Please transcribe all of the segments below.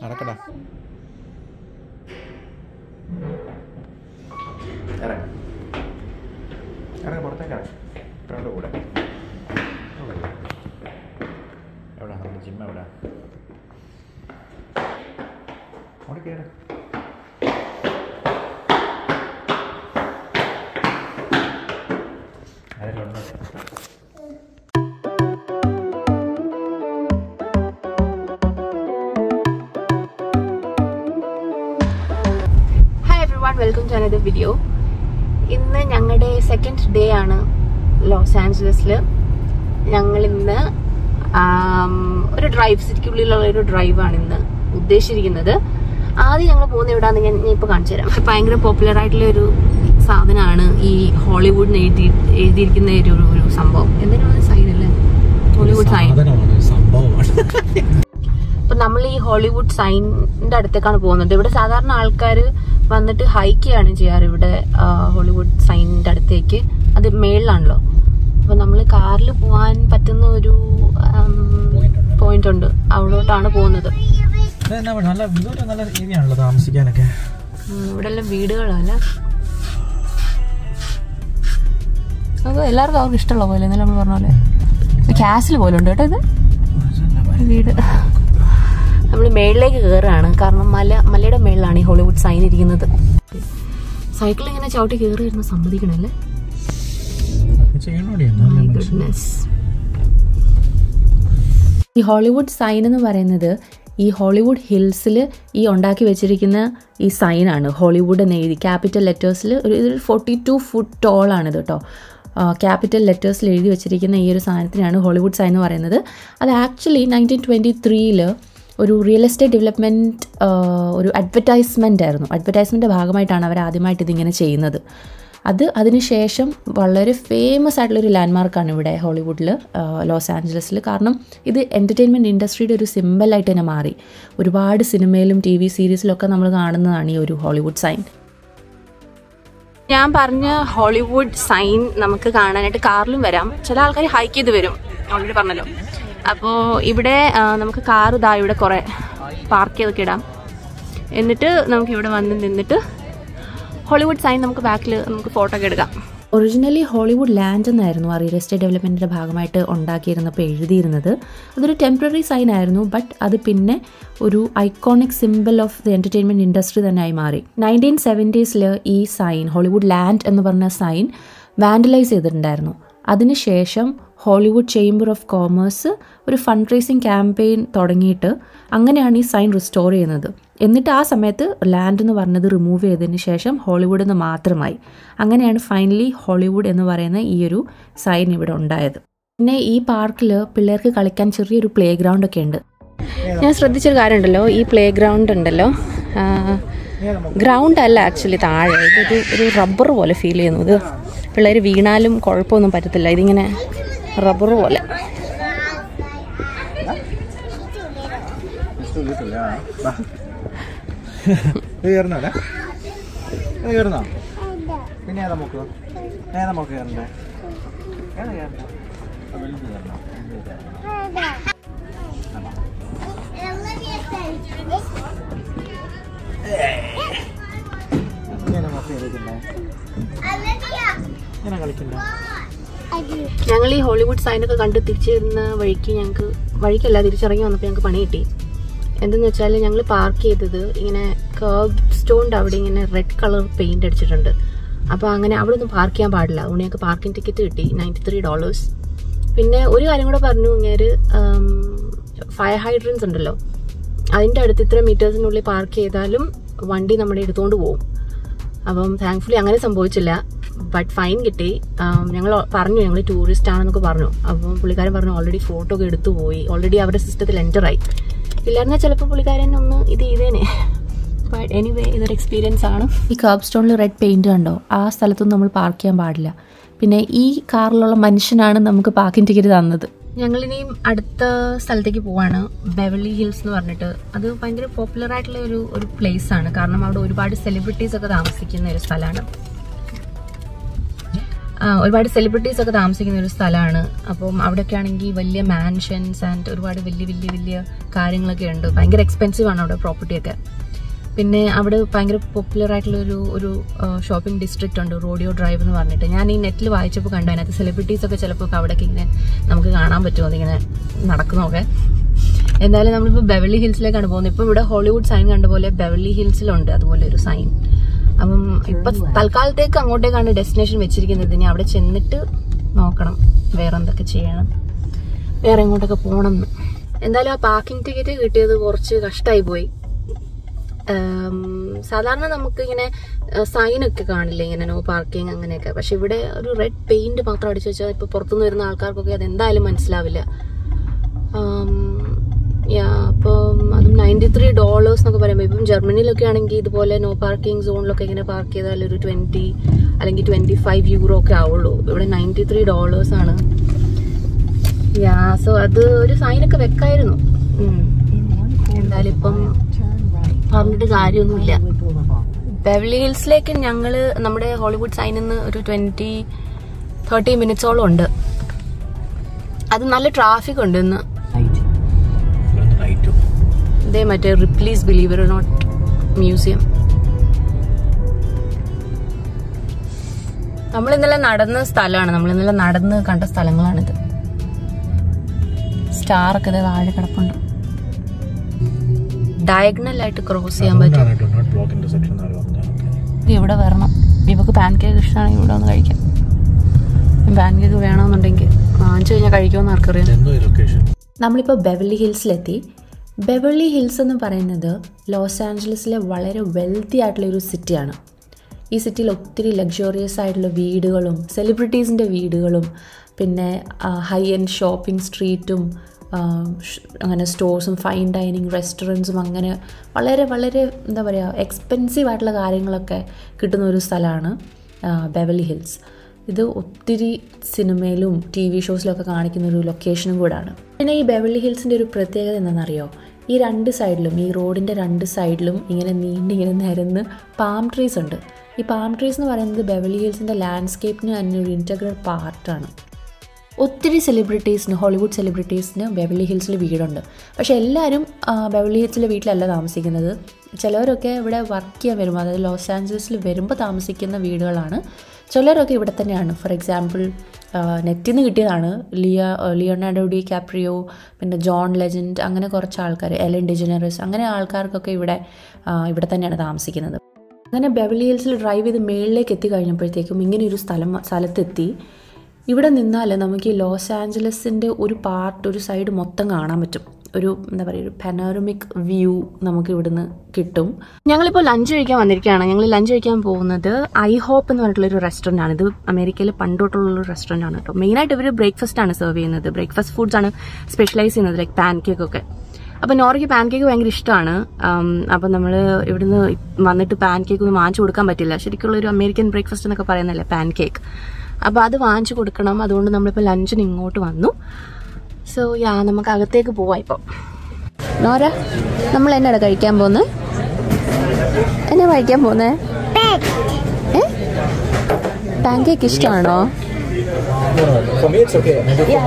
നടക്കടാ ഇറങ്ങ ഇറങ്ങ പുറത്തേക്ക് ഇറങ്ങ ഇപ്പഴോട് കൂടെ എവിടെ നമ്മുടെ ജിം എവിടെ അവിടെ കയറി ആരെങ്കിലും ഉണ്ടോ hi everyone welcome to another video ഇന്ന് ഞങ്ങളുടെ സെക്കൻഡ് ഡേ ആണ് ലോസ് ആഞ്ചലസിൽ ഞങ്ങൾ ഇന്ന് ആം, ഒരു ഡ്രൈവ് സിറ്റിക്കുള്ളിലുള്ള ഒരു ഡ്രൈവാണ് ഇന്ന് ഉദ്ദേശിച്ചിരിക്കുന്നത് ആദ്യം ഞങ്ങൾ പോകുന്ന എവിടെയാന്ന് ഞാൻ ഞാൻ ഇപ്പോൾ കാണിച്ചു തരാം ഭയങ്കര പോപ്പുലർ ആയിട്ടുള്ള ഒരു സാധനമാണ് ഈ ഹോളിവുഡിന് എഴുതി എഴുതിയിരിക്കുന്ന ഒരു ഒരു- ഒരു സംഭവം എന്തിനാണ് സൈൻ അല്ലേ ഹോളിവുഡ് സൈൻ സാധനമാണ് സംഭവമാണ് അപ്പൊ നമ്മൾ ഈ ഹോളിവുഡ് സൈനിന്റെ അടുത്തേക്കാണ് പോകുന്നത് ഇവിടെ സാധാരണ ആൾക്കാർ വന്നിട്ട് ഹൈക്കാണ് ചെയ്യാറ് ഇവിടെ ആ, ഹോളിവുഡ് സൈനിന്റെ അടുത്തേക്ക് അത് മേളിലാണല്ലോ അപ്പൊ നമ്മൾ കാറിൽ പോകാൻ പറ്റുന്ന ഒരു പോയിന്റ് ഉണ്ട് അവിടോട്ടാണ് പോകുന്നത് ഇതെന്നാ പറയുക, നല്ല ഇതൊരു നല്ല ഏരിയ ആണല്ലോ താമസിക്കാനൊക്കെ ഉം, ഇവിടെ എല്ലാം വീടുകളല്ല അത് എല്ലാവർക്കും അവർക്ക് ഇഷ്ടമുള്ള പോലെ ഇന്നലെ നമ്മൾ പറഞ്ഞ പോലെ ക്യാസിൽ പോലെ ഉണ്ട് കേട്ടോ ഇത് വീട് നമ്മൾ മേളിലേക്ക് കയറുകയാണ് കാരണം മല മലയുടെ മേളിലാണ് ഈ ഹോളിവുഡ് സൈൻ ഇരിക്കുന്നത് സൈക്കിൾ ഇങ്ങനെ ചവിട്ടി കയറി ഇരുന്ന് സമ്മതിക്കണല്ലേ ചെയ്യണോടിയാണ് My goodness. ഈ ഹോളിവുഡ് സൈൻ എന്ന് പറയുന്നത് ഈ ഹോളിവുഡ് ഹിൽസിൽ ഈ ഉണ്ടാക്കി വെച്ചിരിക്കുന്ന ഈ സൈനാണ് ഹോളിവുഡ് എന്ന് എഴുതി ക്യാപിറ്റൽ ലെറ്റേഴ്സിൽ ഒരു ഇതൊരു ഫോർട്ടി ടു ഫുട്ട് ടോളാണിത് കേട്ടോ ക്യാപിറ്റൽ ലെറ്റേഴ്സിൽ എഴുതി വെച്ചിരിക്കുന്ന ഈ ഒരു സാധനത്തിനാണ് ഹോളിവുഡ് സൈൻ എന്ന് പറയുന്നത് അത് ആക്ച്വലി നയൻറ്റീൻ ട്വൻറ്റി ത്രീയിൽ ഒരു റിയൽ എസ്റ്റേറ്റ് ഡെവലപ്മെൻറ്റ് ഒരു അഡ്വർടൈസ്മെൻ്റ് ആയിരുന്നു അഡ്വർടൈസ്മെൻറ്റിൻ്റെ ഭാഗമായിട്ടാണ് അവർ ആദ്യമായിട്ട് ഇതിങ്ങനെ ചെയ്യുന്നത് അത് അതിനുശേഷം വളരെ ഫേമസ് ആയിട്ടുള്ളൊരു ലാൻഡ്മാർക്കാണ് ഇവിടെ ഹോളിവുഡിൽ ലോസ് ആഞ്ചലസിൽ കാരണം ഇത് എൻ്റർടൈൻമെൻറ്റ് ഇൻഡസ്ട്രിയുടെ ഒരു സിമ്പലായിട്ട് തന്നെ മാറി ഒരുപാട് സിനിമയിലും ടി വി സീരീസിലൊക്കെ നമ്മൾ കാണുന്നതാണ് ഈ ഒരു ഹോളിവുഡ് സൈൻ ഞാൻ പറഞ്ഞ ഹോളിവുഡ് സൈൻ നമുക്ക് കാണാനായിട്ട് കാറിലും വരാം ചില ആൾക്കാർ ഹൈക്ക് ചെയ്ത് വരും ഓൾറെഡി പറഞ്ഞല്ലോ അപ്പോൾ ഇവിടെ ആ, നമുക്ക് കാർ ഇതാ ഇവിടെ കുറേ പാർക്ക് ചെയ്തൊക്കെ ഇടാം എന്നിട്ട് നമുക്ക് ഇവിടെ വന്ന് നിന്നിട്ട് ഹോളിവുഡ് സൈൻ നമുക്ക് ബാക്കിൽ നമുക്ക് ഫോട്ടോ ഒക്കെ എടുക്കാം ഒറിജിനലി ഹോളിവുഡ് ലാൻഡ് എന്നായിരുന്നു ആ റിയൽ എസ്റ്റേറ്റ് ഡെവലപ്മെൻറ്റിൻ്റെ ഭാഗമായിട്ട് ഉണ്ടാക്കിയിരുന്നപ്പോൾ എഴുതിയിരുന്നത് അതൊരു ടെമ്പററി സൈൻ ആയിരുന്നു ബട്ട് അത് പിന്നെ ഒരു iconic symbol of the entertainment industry തന്നെ ആയി മാറി നയൻറ്റീൻ സെവൻറ്റീസിൽ ഈ സൈൻ ഹോളിവുഡ് ലാൻഡ് എന്ന് പറഞ്ഞ സൈൻ വാൻഡലൈസ് ചെയ്തിട്ടുണ്ടായിരുന്നു അതിനുശേഷം ഹോളിവുഡ് ചേംബർ ഓഫ് കോമേഴ്സ് ഒരു ഫണ്ട് റേസിംഗ് ക്യാമ്പയിൻ തുടങ്ങിയിട്ട് അങ്ങനെയാണ് ഈ സൈൻ റിസ്റ്റോർ ചെയ്യുന്നത് എന്നിട്ട് ആ സമയത്ത് ലാൻഡ് എന്ന് പറഞ്ഞത് റിമൂവ് ചെയ്തതിന് ശേഷം ഹോളിവുഡ് എന്ന് മാത്രമായി അങ്ങനെയാണ് ഫൈനലി ഹോളിവുഡ് എന്ന് പറയുന്ന ഈ ഒരു സൈൻ ഇവിടെ ഉണ്ടായത് പിന്നെ ഈ പാർക്കിൽ പിള്ളേർക്ക് കളിക്കാൻ ചെറിയൊരു പ്ലേ ഗ്രൗണ്ട് ഒക്കെ ഉണ്ട് ഞാൻ ശ്രദ്ധിച്ചൊരു കാര്യം ഉണ്ടല്ലോ ഈ പ്ലേ ഗ്രൗണ്ട് ഉണ്ടല്ലോ ഗ്രൗണ്ട് അല്ല ആക്ച്വലി താഴെ ഇതൊരു ഒരു റബ്ബർ പോലെ ഫീൽ ചെയ്യുന്നു ഇത് പിള്ളേർ വീണാലും കുഴപ്പമൊന്നും പറ്റത്തില്ല ഇതിങ്ങനെ റബ്ബർ പോലെ കയറുന്നോടെ കയറുന്നോ പിന്നെ ഏതാ നോക്കുക ഏതാ നോക്ക് കയറണ്ടേ ഏതാ കയറണ്ടേ വലുത് കയറണോ വലുത് കയറണോ? ഇങ്ങനെ നോക്കി കളിക്കണ്ടേ ഇങ്ങനെ കളിക്കണ്ടേ ഞങ്ങൾ ഈ ഹോളിവുഡ് സൈനൊക്കെ കണ്ട് തിരിച്ചു വരുന്ന വഴിക്ക് ഞങ്ങൾക്ക് വഴിക്കല്ല തിരിച്ചിറങ്ങി വന്നപ്പോൾ ഞങ്ങൾക്ക് പണി കിട്ടി എന്തെന്ന് വെച്ചാൽ ഞങ്ങൾ പാർക്ക് ചെയ്തത് ഇങ്ങനെ കർവ് സ്റ്റോണിൻ്റെ അവിടെ ഇങ്ങനെ റെഡ് കളർ പെയിന്റ് അടിച്ചിട്ടുണ്ട് അപ്പോൾ അങ്ങനെ അവിടെ ഒന്നും പാർക്ക് ചെയ്യാൻ പാടില്ല അതുകൊണ്ട് ഞങ്ങൾക്ക് പാർക്കിംഗ് ടിക്കറ്റ് കിട്ടി നയൻറ്റി ത്രീ ഡോളേഴ്സ് പിന്നെ ഒരു കാര്യം കൂടെ പറഞ്ഞു ഇങ്ങനെ ഫയർ ഹൈഡ്രൻസ് ഉണ്ടല്ലോ അതിൻ്റെ അടുത്ത് ഇത്ര മീറ്റേഴ്സിനുള്ളിൽ പാർക്ക് ചെയ്താലും വണ്ടി നമ്മുടെ എടുത്തുകൊണ്ട് പോകും അപ്പം താങ്ക്ഫുള്ളി അങ്ങനെ സംഭവിച്ചില്ല ബട്ട് ഫൈൻ കിട്ടി ഞങ്ങൾ പറഞ്ഞു ഞങ്ങൾ ടൂറിസ്റ്റ് ആണെന്നൊക്കെ പറഞ്ഞു അപ്പം പുള്ളിക്കാരൻ പറഞ്ഞു ഓൾറെഡി ഫോട്ടോ ഒക്കെ എടുത്തു പോയി ഓൾറെഡി അവരുടെ സിസ്റ്റത്തിൽ എൻ്റർ ആയി ഇല്ലായിരുന്നാൽ ചിലപ്പോൾ പുള്ളിക്കാരൻ ഒന്ന് ഇത് ചെയ്തേനെ ബട്ട് എനിവേ ഇതൊരു എക്സ്പീരിയൻസ് ആണ് ഈ കർബ് സ്റ്റോണിൽ റെഡ് പെയിന്റ് കണ്ടോ ആ സ്ഥലത്തൊന്നും നമ്മൾ പാർക്ക് ചെയ്യാൻ പാടില്ല പിന്നെ ഈ കാറിലുള്ള മനുഷ്യനാണ് നമുക്ക് പാർക്കിംഗ് ടിക്കറ്റ് തന്നത് ഞങ്ങളിനിയും അടുത്ത സ്ഥലത്തേക്ക് പോവാണ് ബെവലി ഹിൽസ് എന്ന് പറഞ്ഞിട്ട് അത് ഭയങ്കര പോപ്പുലർ ആയിട്ടുള്ള ഒരു ഒരു പ്ലേസ് ആണ് കാരണം അവിടെ ഒരുപാട് സെലിബ്രിറ്റീസ് ഒക്കെ താമസിക്കുന്ന ഒരു സ്ഥലമാണ് ആ, ഒരുപാട് സെലിബ്രിറ്റീസ് ഒക്കെ താമസിക്കുന്ന ഒരു സ്ഥലമാണ് അപ്പം അവിടെയൊക്കെ ആണെങ്കിൽ വലിയ മാൻഷൻസ് ആൻഡ് ഒരുപാട് വലിയ വലിയ വലിയ കാര്യങ്ങളൊക്കെ ഉണ്ട് ഭയങ്കര എക്സ്പെൻസീവ് ആണ് അവിടെ പ്രോപ്പർട്ടി ഒക്കെ പിന്നെ അവിടെ ഭയങ്കര പോപ്പുലർ ആയിട്ടുള്ള ഒരു ഒരു ഷോപ്പിംഗ് ഡിസ്ട്രിക്റ്റ് ഉണ്ട് റോഡിയോ ഡ്രൈവ് എന്ന് പറഞ്ഞിട്ട് ഞാൻ ഈ നെറ്റിൽ വായിച്ചപ്പോൾ കണ്ടു അതിനകത്ത് സെലിബ്രിറ്റീസ് ഒക്കെ ചിലപ്പോൾ ഒക്കെ അവിടെയൊക്കെ ഇങ്ങനെ നമുക്ക് കാണാൻ പറ്റുമോ അതിങ്ങനെ നടക്കുന്നതൊക്കെ എന്തായാലും നമ്മളിപ്പോൾ ബെവലി ഹിൽസിലേക്കാണ് പോകുന്നത് ഇപ്പം ഇവിടെ ഹോളിവുഡ് സൈൻ കണ്ട പോലെ ബെവലി ഹിൽസിലുണ്ട് അതുപോലെ ഒരു സൈൻ അപ്പം ഇപ്പൊ തൽക്കാലത്തേക്ക് അങ്ങോട്ടേക്കാണ് ഡെസ്റ്റിനേഷൻ വെച്ചിരിക്കുന്നത് ഇനി അവിടെ ചെന്നിട്ട് നോക്കണം വേറെ എന്തൊക്കെ ചെയ്യണം വേറെ എങ്ങോട്ടൊക്കെ പോകണം എന്ന് എന്തായാലും ആ പാർക്കിംഗ് ടിക്കറ്റ് കിട്ടിയത് കുറച്ച് കഷ്ടമായി പോയി ഉം, സാധാരണ നമുക്ക് ഇങ്ങനെ സൈൻ ഒക്കെ കാണില്ലേ ഇങ്ങനെ നോ പാർക്കിംഗ് അങ്ങനെയൊക്കെ പക്ഷെ ഇവിടെ ഒരു റെഡ് പെയിന്റ് മാത്രം അടിച്ചു വെച്ചാൽ ഇപ്പൊ പുറത്തുനിന്ന് വരുന്ന ആൾക്കാർക്കൊക്കെ അത് എന്തായാലും മനസ്സിലാവില്ല ഉം, യാ അപ്പം അതും നയൻറ്റി ത്രീ ഡോളേഴ്സ് എന്നൊക്കെ പറയുമ്പോൾ ഇപ്പം ജർമ്മനിയിലൊക്കെ ആണെങ്കിൽ ഇതുപോലെ നോ പാർക്കിംഗ് സോണിലൊക്കെ ഇങ്ങനെ പാർക്ക് ചെയ്താൽ ഒരു ട്വന്റി അല്ലെങ്കിൽ ട്വന്റി ഫൈവ് യൂറോ ഒക്കെ ആവുള്ളൂ ഇവിടെ നയൻറ്റി ത്രീ ഡോളേഴ്സ് ആണ് യാ സോ അത് ഒരു സൈനൊക്കെ വെക്കായിരുന്നു ഉം. എന്തായാലും ഇപ്പം പറഞ്ഞിട്ട് കാര്യമൊന്നുമില്ല ബെവലി ഹിൽസിലേക്ക് ഞങ്ങള് നമ്മുടെ ഹോളിവുഡ് സൈനിൽ നിന്ന് ഒരു ട്വന്റി തേർട്ടി മിനിറ്റ്സോളം ഉണ്ട് അത് നല്ല ട്രാഫിക് ഉണ്ട് ഇന്ന് റൈറ്റും ഇതേ മറ്റേ റിപ്ലീസ് ബിലീവർ നോട്ട് മ്യൂസിയം നമ്മൾ ഇന്നലെ നടന്ന സ്ഥലമാണ് നമ്മൾ ഇന്നലെ നടന്ന് കണ്ട സ്ഥലങ്ങളാണിത് സ്റ്റാർ ഒക്കെ ദേ താഴെ കിടപ്പുണ്ട് ഡയഗണൽ ആയിട്ട് ക്രോസ് ചെയ്യാൻ പറ്റും നോട്ട് ബ്ലോക്ക് ഇന്റർസെക്ഷൻ എന്നാണ് പറഞ്ഞത് ഇത് ഇവിടെ വരണം ഇവക്ക് പാൻ കേക്ക് ഇഷ്ടമാണെങ്കിൽ ഇവിടെ ഒന്ന് കഴിക്കാം പാൻ കേക്ക് വേണമെന്നുണ്ടെങ്കിൽ വാങ്ങിച്ചു കഴിഞ്ഞാൽ കഴിക്കുമെന്ന് ആർക്കറിയാം എന്തോ ഈ ലൊക്കേഷൻ നമ്മളിപ്പോൾ ബെവർലി ഹിൽസിലെത്തി ബെവർലി ഹിൽസ് എന്ന് പറയുന്നത് ലോസ് ആഞ്ചലസിലെ വളരെ വെൽത്തി ആയിട്ടുള്ള ഒരു സിറ്റിയാണ് ഈ സിറ്റിയിൽ ഒത്തിരി ലക്ഷറിയസ് ആയിട്ടുള്ള വീടുകളും സെലിബ്രിറ്റീസിൻ്റെ വീടുകളും പിന്നെ ഹൈ എൻഡ് ഷോപ്പിംഗ് സ്ട്രീറ്റും ആ, ഷ്- അങ്ങനെ സ്റ്റോഴ്സും ഫൈൻ ഡൈനിങ് റെസ്റ്റോറൻറ്റ്സും അങ്ങനെ വളരെ വളരെ എന്താ പറയുക എക്സ്പെൻസീവ് ആയിട്ടുള്ള കാര്യങ്ങളൊക്കെ കിട്ടുന്ന ഒരു സ്ഥലമാണ് ബെവലി ഹിൽസ് ഇത് ഒത്തിരി സിനിമയിലും ടി വി ഷോസിലൊക്കെ കാണിക്കുന്ന ഒരു ലൊക്കേഷനും കൂടാണ് പിന്നെ ഈ ബെവലി ഹിൽസിൻ്റെ ഒരു പ്രത്യേകത എന്താണെന്നറിയോ ഈ രണ്ട് സൈഡിലും ഈ റോഡിൻ്റെ രണ്ട് സൈഡിലും ഇങ്ങനെ നീണ്ടിങ്ങനെ നിരന്ന് പാം ട്രീസ് ഉണ്ട് ഈ പാം ട്രീസ് എന്ന് പറയുന്നത് ബെവലി ഹിൽസിൻ്റെ ലാൻഡ്സ്കേപ്പിന് തന്നെ ഒരു ഇൻറ്റഗ്രൽ പാർട്ടാണ് ഒത്തിരി സെലിബ്രിറ്റീസിന് ഹോളിവുഡ് സെലിബ്രിറ്റീസിന് ബെവലി ഹിൽസിൽ വീടുണ്ട് പക്ഷേ എല്ലാവരും ആ, ബെവലി ഹിൽസിലെ വീട്ടിലല്ല താമസിക്കുന്നത് ചിലവരൊക്കെ ഇവിടെ വർക്ക് ചെയ്യാൻ വരുമ്പോൾ അതായത് ലോസ് ആഞ്ചലസിൽ വരുമ്പോൾ താമസിക്കുന്ന വീടുകളാണ് ചിലരൊക്കെ ഇവിടെ തന്നെയാണ് ഫോർ എക്സാമ്പിൾ നെറ്റിൽ നിന്ന് കിട്ടിയതാണ് ലിയ ലിയോണാർഡോ ഡി കാപ്രിയോ പിന്നെ ജോൺ ലെജൻഡ് അങ്ങനെ കുറച്ച് ആൾക്കാർ എലൻ ഡിജനറസ് അങ്ങനെ ആൾക്കാർക്കൊക്കെ ഇവിടെ ആ, ഇവിടെ തന്നെയാണ് താമസിക്കുന്നത് അങ്ങനെ ബെവലി ഹിൽസിൽ ഡ്രൈവ് ചെയ്ത് മേളിലേക്ക് എത്തി കഴിഞ്ഞപ്പോഴത്തേക്കും ഇങ്ങനെ ഒരു സ്ഥലം സ്ഥലത്തെത്തി ഇവിടെ നിന്നാൽ നമുക്ക് ഈ ലോസ് ആഞ്ചലസിൻ്റെ ഒരു പാർട്ട് ഒരു സൈഡ് മൊത്തം കാണാൻ പറ്റും ഒരു എന്താ പറയുക ഒരു പെനോറമിക് വ്യൂ നമുക്ക് ഇവിടുന്ന് കിട്ടും ഞങ്ങളിപ്പോൾ ലഞ്ച് കഴിക്കാൻ വന്നിരിക്കുകയാണ് ഞങ്ങൾ ലഞ്ച് കഴിക്കാൻ പോകുന്നത് ഐ ഹോപ്പ് എന്ന് പറഞ്ഞിട്ടുള്ള ഒരു റെസ്റ്റോറൻ്റ് ആണ് ഇത് അമേരിക്കയിൽ പണ്ടോട്ടുള്ള ഒരു റെസ്റ്റോറൻ്റ് ആണ് കേട്ടോ മെയിനായിട്ട് ഇവർ ബ്രേക്ക്ഫാസ്റ്റ് ആണ് സെർവ് ചെയ്യുന്നത് ബ്രേക്ക്ഫാസ്റ്റ് ഫുഡ്സ് ആണ് സ്പെഷ്യലൈസ് ചെയ്യുന്നത് ലൈക്ക് പാൻ കേക്ക് ഒക്കെ അപ്പോൾ നോറയ്ക്ക് പാൻ കേക്ക് ഭയങ്കര ഇഷ്ടമാണ് അപ്പം നമ്മൾ ഇവിടുന്ന് വന്നിട്ട് പാൻ കേക്ക് ഒന്നും വാങ്ങിച്ചു കൊടുക്കാൻ പറ്റില്ല ശരിക്കുള്ള ഒരു അമേരിക്കൻ ബ്രേക്ക്ഫാസ്റ്റ് എന്നൊക്കെ പറയുന്നല്ലേ പാൻ കേക്ക് അപ്പോൾ അത് വാങ്ങിച്ചു കൊടുക്കണം അതുകൊണ്ട് നമ്മളിപ്പോൾ ലഞ്ചിന് ഇങ്ങോട്ട് വന്നു സോ യാ നമുക്ക് അകത്തേക്ക് പോവാം ഇപ്പം നോര നമ്മൾ എന്നാണ് കഴിക്കാൻ പോകുന്നത് എന്നാ കഴിക്കാൻ പോകുന്നത് ഏ പാൻ കേക്ക് ഇഷ്ടമാണോ For me, it's okay.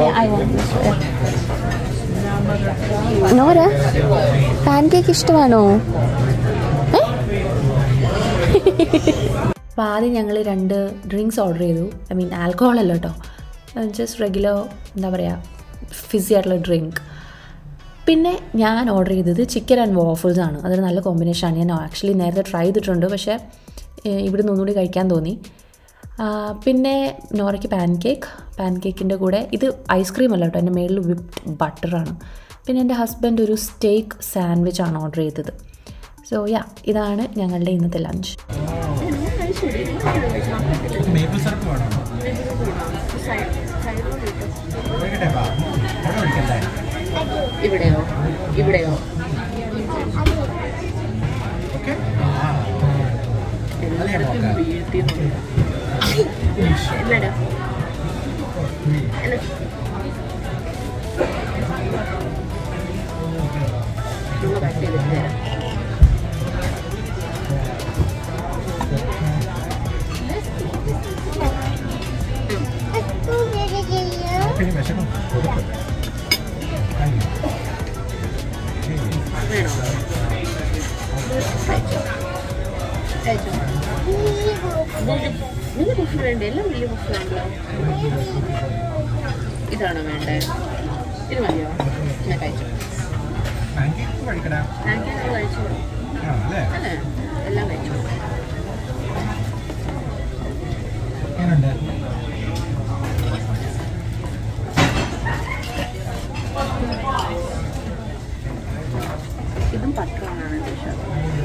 നോര പാൻ കേക്ക് ഇഷ്ടമാണോ ഏ? അപ്പോൾ ആദ്യം ഞങ്ങൾ രണ്ട് ഡ്രിങ്ക്സ് ഓർഡർ ചെയ്തു ഐ മീൻ ആൽക്കഹോൾ അല്ല കേട്ടോ ജസ്റ്റ് റെഗുലർ എന്താ പറയുക ഫിസി ആയിട്ടുള്ള ഡ്രിങ്ക് പിന്നെ ഞാൻ ഓർഡർ ചെയ്തത് ചിക്കൻ ആൻഡ് വാഫിൾസ് ആണ് അതൊരു നല്ല കോമ്പിനേഷനാണ് ഞാൻ ആക്ച്വലി നേരത്തെ ട്രൈ ചെയ്തിട്ടുണ്ട് പക്ഷേ ഏഹ്, ഇവിടുന്ന് ഒന്നുകൂടി കഴിക്കാൻ തോന്നി ആ, പിന്നെ നോറയ്ക്ക് പാൻ കേക്ക് പാൻ കേക്കിൻ്റെ കൂടെ ഇത് ഐസ്ക്രീം അല്ല കേട്ടോ എൻ്റെ മേളിൽ വിപ്ഡ് ബട്ടറാണ് പിന്നെ എൻ്റെ ഹസ്ബൻഡ് ഒരു സ്റ്റേക്ക് സാൻഡ്വിച്ച് ആണ് ഓർഡർ ചെയ്തത് സോ യാ ഇതാണ് ഞങ്ങളുടെ ഇന്നത്തെ ലഞ്ച് മേപ്പിൾ സിറപ്പ് വേണോ ഇവിടെയോ ഇവിടെയോ കഴിച്ചോ വലിയ കുഫി വേണ്ട എല്ലാം വലിയ കുഫി വേണ്ടോ ഇതാണോ വേണ്ടേ ഇത് മതിയോ ഞാൻ കഴിച്ചോ പാൻകേക്ക് കഴിച്ചോ അല്ലേ എല്ലാം കഴിച്ചോ ഇതും പത്രാണ് ഇഷ്ടം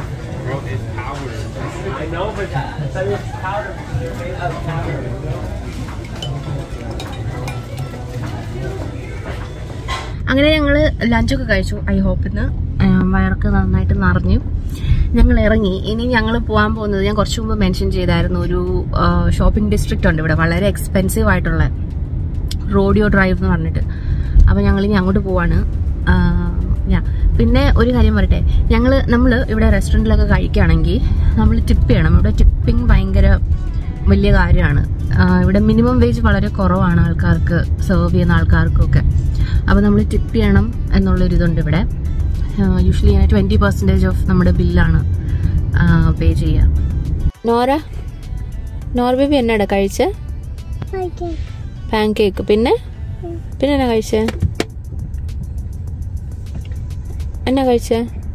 അങ്ങനെ ഞങ്ങൾ ലഞ്ചൊക്കെ കഴിച്ചു ഐ ഹോപ്പ് ഇന്ന് വയറൊക്കെ നന്നായിട്ട് നിറഞ്ഞു ഞങ്ങൾ ഇറങ്ങി ഇനി ഞങ്ങൾ പോകാൻ പോകുന്നത് ഞാൻ കുറച്ച് മുമ്പ് മെൻഷൻ ചെയ്തായിരുന്നു ഒരു ഷോപ്പിംഗ് ഡിസ്ട്രിക്റ്റ് ഉണ്ട് ഇവിടെ വളരെ എക്സ്പെൻസീവ് ആയിട്ടുള്ള റോഡിയോ ഡ്രൈവ് എന്ന് പറഞ്ഞിട്ട് അപ്പോൾ ഞങ്ങൾ ഇനി അങ്ങോട്ട് പോവാണ് ആ, ഞാ പിന്നെ ഒരു കാര്യം പറയട്ടെ ഞങ്ങൾ നമ്മൾ ഇവിടെ റെസ്റ്റോറൻറ്റിലൊക്കെ കഴിക്കുകയാണെങ്കിൽ നമ്മൾ ടിപ്പ് ചെയ്യണം ഇവിടെ ടിപ്പിംഗ് ഭയങ്കര വലിയ കാര്യമാണ് ആ, ഇവിടെ മിനിമം വേജ് വളരെ കുറവാണ് ആൾക്കാർക്ക് സെർവ് ചെയ്യുന്ന ആൾക്കാർക്കൊക്കെ അപ്പോൾ നമ്മൾ ടിപ്പ് ചെയ്യണം എന്നുള്ളൊരിതുണ്ട് ഇവിടെ യൂഷ്വലി ഞാൻ ട്വൻറ്റി പെർസെൻറ്റേജ് ഓഫ് നമ്മുടെ ബില്ലാണ് പേ ചെയ്യുക നോറ നോർ ബേബി എന്നാടാ കഴിച്ചേ പാൻ കേക്ക് പിന്നെ പിന്നെ എന്നാ കഴിച്ചേ എന്നാ കഴിച്ചേ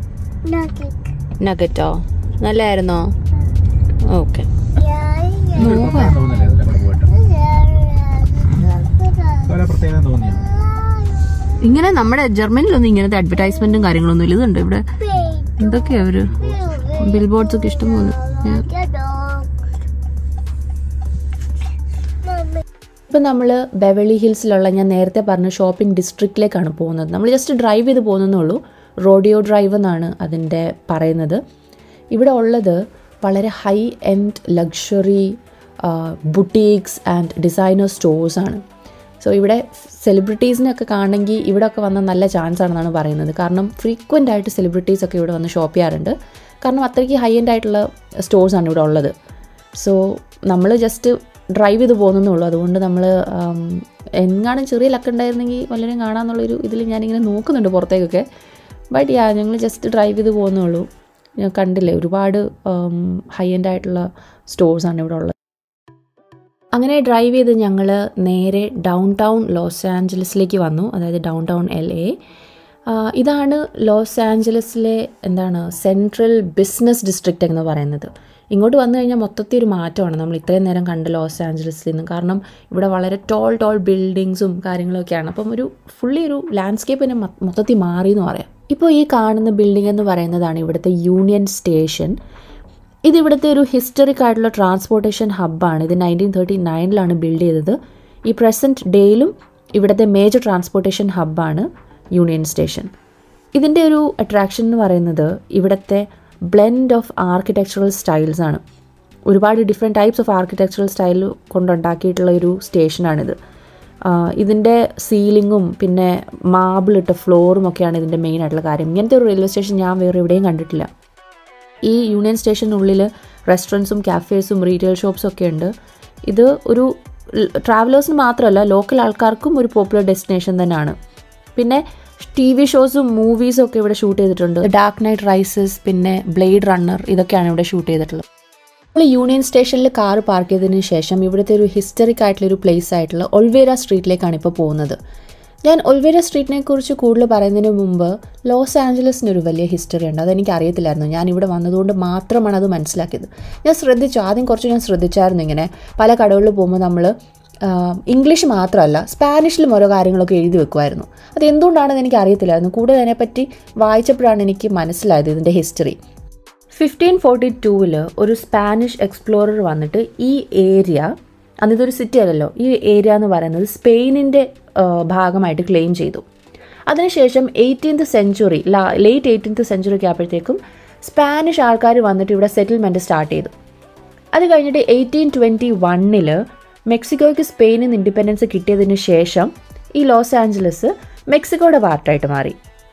നഗറ്റോ നല്ലായിരുന്നോ ഓക്കെ പ്രത്യേകത തോന്നിയോ ഇങ്ങനെ നമ്മുടെ ജർമ്മനിലൊന്നും ഇങ്ങനത്തെ അഡ്വർടൈസ്മെന്റും കാര്യങ്ങളൊന്നും ഇല്ല ഇതുണ്ട് ഇവിടെ എന്തൊക്കെയാ ഒരു ബിൽ ബോർഡ്സ് ഒക്കെ ഇഷ്ടംപോലെ ഞാൻ ഇപ്പം നമ്മൾ ബെവളി ഹിൽസിലുള്ള ഞാൻ നേരത്തെ പറഞ്ഞ ഷോപ്പിംഗ് ഡിസ്ട്രിക്റ്റിലേക്കാണ് പോകുന്നത് നമ്മൾ ജസ്റ്റ് ഡ്രൈവ് ചെയ്ത് പോകുന്നേ ഉള്ളൂ റോഡിയോ ഡ്രൈവ് എന്നാണ് അതിൻ്റെ പറയുന്നത് ഇവിടെ ഉള്ളത് വളരെ high end luxury boutiques and designer stores ആണ് സോ ഇവിടെ സെലിബ്രിറ്റീസിനൊക്കെ കാണണമെങ്കിൽ ഇവിടെ ഒക്കെ വന്ന നല്ല ചാൻസ് ആണെന്നാണ് പറയുന്നത് കാരണം ഫ്രീക്വൻ്റ് ആയിട്ട് സെലിബ്രിറ്റീസ് ഒക്കെ ഇവിടെ വന്ന് ഷോപ്പ് ചെയ്യാറുണ്ട് കാരണം അത്രയ്ക്ക് ഹൈ എൻഡ് ആയിട്ടുള്ള സ്റ്റോഴ്സാണ് ഇവിടെ ഉള്ളത് സോ നമ്മൾ ജസ്റ്റ് ഡ്രൈവ് ചെയ്ത് പോകുന്നേ ഉള്ളൂ അതുകൊണ്ട് നമ്മൾ എങ്ങാനും ചെറിയ ലക്ക് ഉണ്ടായിരുന്നെങ്കിൽ വല്ലതും കാണാമെന്നുള്ളൊരു ഇതിൽ ഞാനിങ്ങനെ നോക്കുന്നുണ്ട് പുറത്തേക്കൊക്കെ ബട്ട് യാ ഞങ്ങൾ ജസ്റ്റ് ഡ്രൈവ് ചെയ്ത് പോകുന്നേ ഉള്ളൂ ഞാൻ കണ്ടില്ലേ ഒരുപാട് ഹൈ എൻഡ് ആയിട്ടുള്ള സ്റ്റോഴ്സാണ് ഇവിടെ ഉള്ളത് അങ്ങനെ ഡ്രൈവ് ചെയ്ത് ഞങ്ങൾ നേരെ ഡൗൺ ടൗൺ ലോസ് ആഞ്ചലസിലേക്ക് വന്നു അതായത് ഡൗൺ ടൗൺ എൽ എ ഇതാണ് ലോസ് ആഞ്ചലസിലെ എന്താണ് സെൻട്രൽ ബിസിനസ് ഡിസ്ട്രിക്റ്റ് എന്ന് പറയുന്നത് ഇങ്ങോട്ട് വന്നു കഴിഞ്ഞാൽ മൊത്തത്തിൽ ഒരു മാറ്റമാണ് നമ്മൾ ഇത്രയും നേരം കണ്ട ലോസ് ആഞ്ചലസിൽ നിന്ന് കാരണം ഇവിടെ വളരെ ടോൾ ടോൾ ബിൽഡിങ്സും കാര്യങ്ങളൊക്കെയാണ് അപ്പം ഒരു ഫുള്ളി ഒരു ലാൻഡ്സ്കേപ്പ് തന്നെ മൊ- മൊത്തത്തിൽ മാറി എന്ന് പറയാം ഇപ്പോൾ ഈ കാണുന്ന ബിൽഡിംഗ് എന്ന് പറയുന്നതാണ് ഇവിടുത്തെ യൂണിയൻ സ്റ്റേഷൻ ഇത് ഇവിടുത്തെ ഒരു ഹിസ്റ്ററിക് ആയിട്ടുള്ള ട്രാൻസ്പോർട്ടേഷൻ ഹബ്ബാണ് ഇത് നയൻറ്റീൻ തേർട്ടി നയനിലാണ് ബിൽഡ് ചെയ്തത് ഈ പ്രസൻറ്റ് ഡേയിലും ഇവിടുത്തെ മേജർ ട്രാൻസ്പോർട്ടേഷൻ ഹബ്ബാണ് യൂണിയൻ സ്റ്റേഷൻ ഇതിൻ്റെ ഒരു അട്രാക്ഷൻ എന്ന് പറയുന്നത് ഇവിടുത്തെ ബ്ലെൻഡ് ഓഫ് ആർക്കിടെക്ചറൽ സ്റ്റൈൽസ് ആണ് ഒരുപാട് different types of architectural style കൊണ്ടുണ്ടാക്കിയിട്ടുള്ള ഒരു സ്റ്റേഷനാണിത് ആഹ് ഇതിൻ്റെ സീലിങ്ങും പിന്നെ മാബിൾ ഇട്ട ഫ്ലോറും ഒക്കെയാണ് ഇതിൻ്റെ മെയിൻ ആയിട്ടുള്ള കാര്യം ഇങ്ങനത്തെ ഒരു റെയിൽവേ സ്റ്റേഷൻ ഞാൻ വേറെ എവിടെയും കണ്ടിട്ടില്ല ഈ യൂണിയൻ സ്റ്റേഷനുള്ളിൽ റെസ്റ്റോറൻറ്റ്സും കാഫേസും റീറ്റെയിൽ ഷോപ്സും ഒക്കെ ഉണ്ട് ഇത് ഒരു ട്രാവലേഴ്സിന് മാത്രമല്ല ലോക്കൽ ആൾക്കാർക്കും ഒരു പോപ്പുലർ ഡെസ്റ്റിനേഷൻ തന്നെയാണ് പിന്നെ ടി വി ഷോസും മൂവീസും ഒക്കെ ഇവിടെ ഷൂട്ട് ചെയ്തിട്ടുണ്ട് ഡാർക്ക് നൈറ്റ് റൈസസ് പിന്നെ ബ്ലേഡ് റണ്ണർ ഇതൊക്കെയാണ് ഇവിടെ ഷൂട്ട് ചെയ്തിട്ടുള്ളത് നമ്മൾ യൂണിയൻ സ്റ്റേഷനിൽ കാർ പാർക്ക് ചെയ്തതിന് ശേഷം ഇവിടുത്തെ ഒരു ഹിസ്റ്ററിക് ആയിട്ടുള്ള ഒരു പ്ലേസ് ആയിട്ടുള്ള ഒൾവേര സ്ട്രീറ്റിലേക്കാണ് ഇപ്പോൾ പോകുന്നത് ഞാൻ ഒൾവേര സ്ട്രീറ്റിനെ കുറിച്ച് കൂടുതൽ പറയുന്നതിന് മുമ്പ് ലോസ് ആഞ്ചലസിന് ഒരു വലിയ ഹിസ്റ്ററി ഉണ്ട് അതെനിക്ക് അറിയത്തില്ലായിരുന്നു ഞാൻ ഇവിടെ വന്നതുകൊണ്ട് മാത്രമാണ് അത് മനസ്സിലാക്കിയത് ഞാൻ ശ്രദ്ധിച്ചു ആദ്യം കുറച്ച് ഞാൻ ശ്രദ്ധിച്ചായിരുന്നു ഇങ്ങനെ പല കടകളിൽ പോകുമ്പോൾ നമ്മൾ ഇംഗ്ലീഷ് മാത്രമല്ല സ്പാനിഷിലും ഓരോ കാര്യങ്ങളൊക്കെ എഴുതി വെക്കുമായിരുന്നു അത് എന്തുകൊണ്ടാണെന്ന് എനിക്ക് അറിയത്തില്ലായിരുന്നു കൂടുതൽ അതിനെപ്പറ്റി വായിച്ചപ്പോഴാണ് എനിക്ക് മനസ്സിലായത് ഇതിൻ്റെ ഹിസ്റ്ററി ഫിഫ്റ്റീൻ ഫോർട്ടി ടൂവിൽ ഒരു സ്പാനിഷ് എക്സ്പ്ലോറർ വന്നിട്ട് ഈ ഏരിയ അന്നിതൊരു സിറ്റി അല്ലല്ലോ ഈ ഏരിയ എന്ന് പറയുന്നത് സ്പെയിനിൻ്റെ ഭാഗമായിട്ട് ക്ലെയിം ചെയ്തു അതിനുശേഷം എയ്റ്റീൻത്ത് സെഞ്ചുറി ലേറ്റ് എയ്റ്റീൻത്ത് സെഞ്ചുറിക്ക് ആയപ്പോഴത്തേക്കും സ്പാനിഷ് ആൾക്കാർ വന്നിട്ട് ഇവിടെ സെറ്റിൽമെൻറ്റ് സ്റ്റാർട്ട് ചെയ്തു അത് കഴിഞ്ഞിട്ട് എയ്റ്റീൻ ട്വൻറ്റി വണ്ണിൽ മെക്സിക്കോയ്ക്ക് സ്പെയിനിൽ നിന്ന് ഇൻഡിപെൻഡൻസ് കിട്ടിയതിന് ശേഷം ഈ ലോസ് ആഞ്ചലസ് മെക്സിക്കോയുടെ പാർട്ടായിട്ട് മാറി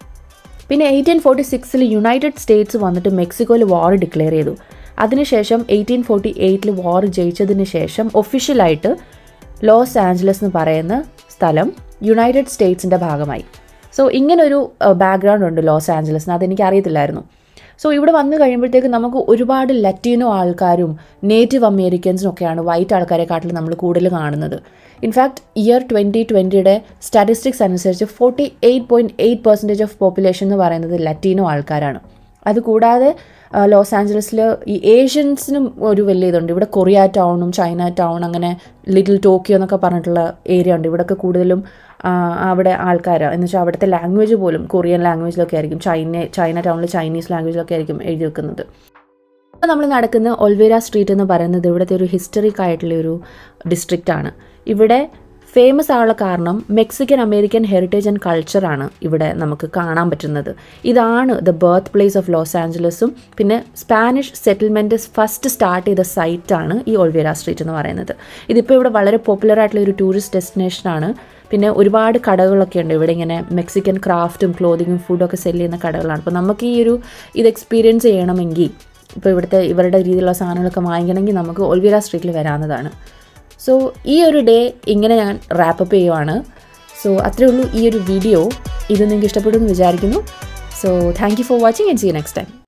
പിന്നെ എയ്റ്റീൻ ഫോർട്ടി സിക്സിൽ യുണൈറ്റഡ് സ്റ്റേറ്റ്സ് വന്നിട്ട് മെക്സിക്കോയിൽ വാർ ഡിക്ലെയർ ചെയ്തു അതിനുശേഷം എയ്റ്റീൻ ഫോർട്ടി എയ്റ്റിൽ വാർ ജയിച്ചതിന് ശേഷം ഒഫീഷ്യലായിട്ട് ലോസ് ആഞ്ചലസ് എന്ന് പറയുന്ന സ്ഥലം യുണൈറ്റഡ് സ്റ്റേറ്റ്സിൻ്റെ ഭാഗമായി സോ ഇങ്ങനൊരു ബാക്ക്ഗ്രൗണ്ട് ഉണ്ട് ലോസ് ആഞ്ചലസിന് അതെനിക്ക് അറിയത്തില്ലായിരുന്നു സോ ഇവിടെ വന്നു കഴിയുമ്പോഴത്തേക്ക് നമുക്ക് ഒരുപാട് ലറ്റീനോ ആൾക്കാരും നേറ്റീവ് അമേരിക്കൻസും ഒക്കെയാണ് വൈറ്റ് ആൾക്കാരെക്കാട്ടിലും നമ്മൾ കൂടുതൽ കാണുന്നത് ഇൻഫാക്ട് ഇയർ ട്വൻറ്റി ട്വൻറ്റിയുടെ സ്റ്റാറ്റിസ്റ്റിക്സ് അനുസരിച്ച് forty eight point eight percentage of population എന്ന് പറയുന്നത് ലറ്റീനോ ആൾക്കാരാണ് അതുകൂടാതെ ആ, ലോസ് ആഞ്ചലസിൽ ഈ ഏഷ്യൻസിനും ഒരു വലിയ ഇതുണ്ട് ഇവിടെ കൊറിയ ടൗണും ചൈന ടൗൺ അങ്ങനെ ലിറ്റിൽ ടോക്കിയോ എന്നൊക്കെ പറഞ്ഞിട്ടുള്ള ഏരിയ ഉണ്ട് ഇവിടെയൊക്കെ കൂടുതലും ആ, അവിടെ ആൾക്കാർ എന്ന് വെച്ചാൽ അവിടുത്തെ ലാംഗ്വേജ് പോലും കൊറിയൻ ലാംഗ്വേജിലൊക്കെ ആയിരിക്കും ചൈന ചൈന ടൗണിൽ ചൈനീസ് ലാംഗ്വേജിലൊക്കെ ആയിരിക്കും എഴുതി വെക്കുന്നത് ഇപ്പോൾ നമ്മൾ നടക്കുന്ന ഒൽവേര സ്ട്രീറ്റ് എന്ന് പറയുന്നത് ഇവിടുത്തെ ഒരു ഹിസ്റ്ററിക് ആയിട്ടുള്ള ഒരു ഡിസ്ട്രിക്റ്റ് ആണ് ഇവിടെ ഫേമസ് ആയുള്ള കാരണം മെക്സിക്കൻ അമേരിക്കൻ ഹെറിറ്റേജ് ആൻഡ് കൾച്ചറാണ് ഇവിടെ നമുക്ക് കാണാൻ പറ്റുന്നത് ഇതാണ് the birth place of Los ആഞ്ചലസും പിന്നെ സ്പാനിഷ് സെറ്റിൽമെൻറ്റ് ഫസ്റ്റ് സ്റ്റാർട്ട് ചെയ്ത സൈറ്റാണ് ഈ ഒൾവേര സ്ട്രീറ്റ് എന്ന് പറയുന്നത് ഇതിപ്പോൾ ഇവിടെ വളരെ പോപ്പുലർ ആയിട്ടുള്ള ഒരു ടൂറിസ്റ്റ് ഡെസ്റ്റിനേഷനാണ് പിന്നെ ഒരുപാട് കടകളൊക്കെ ഉണ്ട് ഇവിടെ ഇങ്ങനെ മെക്സിക്കൻ ക്രാഫ്റ്റും ക്ലോതിങ്ങും ഫുഡും ഒക്കെ സെല് ചെയ്യുന്ന കടകളാണ് അപ്പോൾ നമുക്ക് ഈ ഒരു ഇത് എക്സ്പീരിയൻസ് ചെയ്യണമെങ്കിൽ ഇപ്പോൾ ഇവിടുത്തെ ഇവരുടെ രീതിയിലുള്ള സാധനങ്ങളൊക്കെ വാങ്ങിക്കണമെങ്കിൽ നമുക്ക് ഒൽവിര സ്ട്രീറ്റിൽ വരാവുന്നതാണ് സോ ഈ ഒരു ഡേ ഇങ്ങനെ ഞാൻ റാപ്പപ്പ് ചെയ്യുവാണ് സോ അത്രേ ഉള്ളൂ ഈ ഒരു വീഡിയോ ഇത് നിങ്ങൾക്ക് ഇഷ്ടപ്പെടുമെന്ന് വിചാരിക്കുന്നു so thank you for watching and see you next time